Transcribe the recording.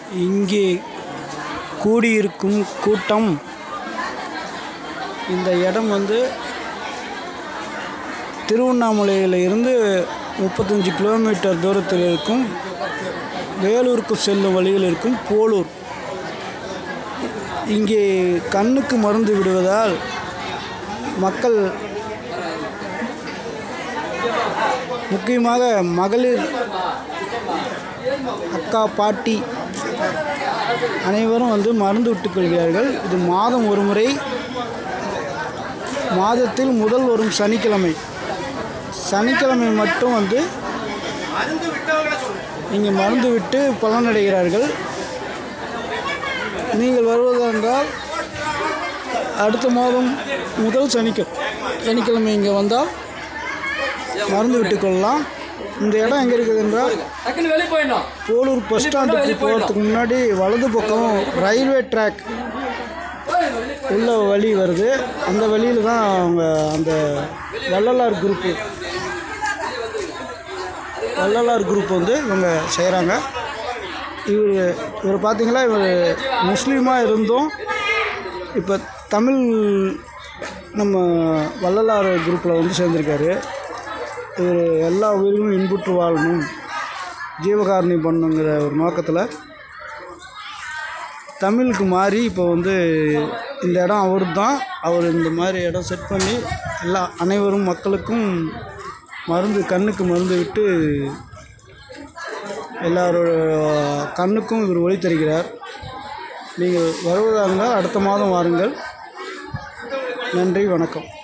இங்கே கூடியிருக்கும் கூட்டம் இந்த இடம் வந்து திருவண்ணாமலையில் இருந்து முப்பத்தஞ்சு கிலோமீட்டர் தூரத்தில் இருக்கும் வேலூருக்கு செல்லும் வழியில் இருக்கும் போலூர் இங்கே கண்ணுக்கு மருந்து விடுவதால் மக்கள் முக்கியமாக மகளிர் அக்கா பாட்டி அனைவரும் வந்து மருந்து விட்டுக் கொள்கிறார்கள் இது மாதம் ஒரு முறை மாதத்தில் முதல் வரும் சனிக்கிழமை சனிக்கிழமை மட்டும் வந்து இங்கே மருந்து விட்டு பலனடைகிறார்கள் நீங்கள் வருவதாக இருந்தால் அடுத்த மாதம் முதல் சனிக்கிழமை சனிக்கிழமை இங்கே வந்தால் மருந்து விட்டுக்கொள்ளலாம் இந்த இடம் எங்கே இருக்குது என்றால் டக்குன்னு வெளியே போயிடணும் போலூர் பஸ் ஸ்டாண்டுக்கு போகிறதுக்கு முன்னாடி வலது பக்கம் ரயில்வே ட்ராக் உள்ள வழி வருது அந்த வழியில் தான் அவங்க அந்த வள்ளலார் குரூப்பு வள்ளலார் குரூப் வந்து இவங்க செய்கிறாங்க இவர் இவர் பார்த்தீங்களா இவர் முஸ்லீமாக இருந்தும் இப்போ தமிழ் நம்ம வள்ளலார் குரூப்பில் வந்து சேர்ந்துருக்காரு இவர் எல்லா உயிர்களும் இன்புற்று வாழணும் ஜீவகாரணி பண்ணுங்கிற ஒரு நோக்கத்தில் தமிழுக்கு மாறி இப்போ வந்து இந்த இடம் அவர் தான் அவர் இந்த மாதிரி இடம் செட் பண்ணி எல்லா அனைவரும் மக்களுக்கும் மருந்து கண்ணுக்கு மருந்து விட்டு எல்லாரோட கண்ணுக்கும் இவர் ஒளி தருகிறார் நீங்கள் வருவதாக இருந்தால் அடுத்த மாதம் வாருங்கள் நன்றி வணக்கம்